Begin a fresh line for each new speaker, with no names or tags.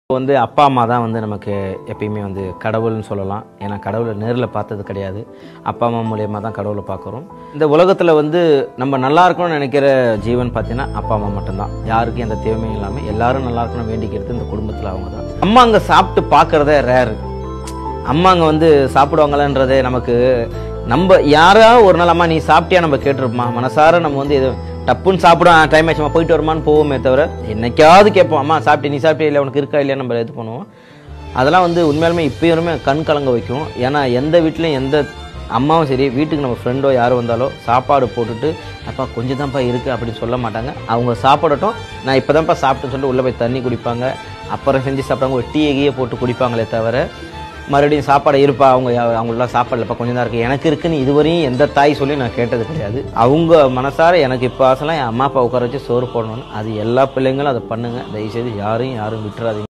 வந்து அப்பா அம்மா தான் வந்து நமக்கு எப்பயுமே வந்து கடவுள்னு சொல்லலாம் ஏன்னா கடவுளை நேரில் பார்த்தது கிடையாது அப்பா அம்மா மூலியமாக தான் கடவுளை பார்க்குறோம் இந்த உலகத்தில் வந்து நம்ம நல்லா இருக்கணும்னு நினைக்கிற ஜீவன் பார்த்தீங்கன்னா அப்பா அம்மா மட்டும்தான் யாருக்கும் எந்த தேவையும் இல்லாமல் எல்லாரும் நல்லா இருக்கணும் வேண்டிக்கிறது இந்த குடும்பத்தில் அவங்க தான் அம்மா அங்கே சாப்பிட்டு பார்க்குறதே ரேரு அம்மா அங்கே வந்து சாப்பிடுவாங்களான்றதே நமக்கு நம்ம யாரா ஒரு நாள் அம்மா நீ சாப்பிட்டியா நம்ம கேட்டிருப்போமா மனசார நம்ம வந்து எது டப்புன்னு சாப்பிடும் டைம் ஆச்சுமா போயிட்டு வருமான்னு போவோமே தவிர என்னைக்காவது கேட்போம் அம்மா சாப்பிட்டு நீ சாப்பிட்டியா இல்லை உனக்கு இருக்கா இல்லையா நம்ம இது பண்ணுவோம் அதெல்லாம் வந்து உண்மையாலுமே இப்போயுமே கண் கலங்க வைக்கும் ஏன்னா எந்த வீட்லையும் எந்த அம்மாவும் சரி வீட்டுக்கு நம்ம ஃப்ரெண்டோ யார் வந்தாலோ சாப்பாடு போட்டுட்டு அப்பா கொஞ்சம் தான்ப்பா இருக்குது அப்படின்னு சொல்ல மாட்டாங்க அவங்க சாப்பிடட்டும் நான் இப்போ தான்ப்பா சாப்பிட்டுன்னு சொல்லிட்டு உள்ளே போய் தண்ணி குடிப்பாங்க அப்புறம் செஞ்சு சாப்பிட்டாங்க ஒரு டீயை கீயை போட்டு குடிப்பாங்களே தவிர மறுபடியும் சாப்பாடு இருப்பா அவங்க யா- அவங்களுக்குலாம் சாப்பாடு இல்லைப்பா கொஞ்சம் தான் இருக்குது எனக்கு இருக்குன்னு இதுவரையும் எந்த தாய் சொல்லி நான் கேட்டது கிடையாது அவங்க மனசார எனக்கு இப்போ ஆசைலாம் என் அம்மா அப்பா உட்கார வச்சு சோறு போடணும்னு அது எல்லா பிள்ளைங்களும் அதை பண்ணுங்க தயவுசெய்து யாரையும் யாரும் விட்டுறாதீங்க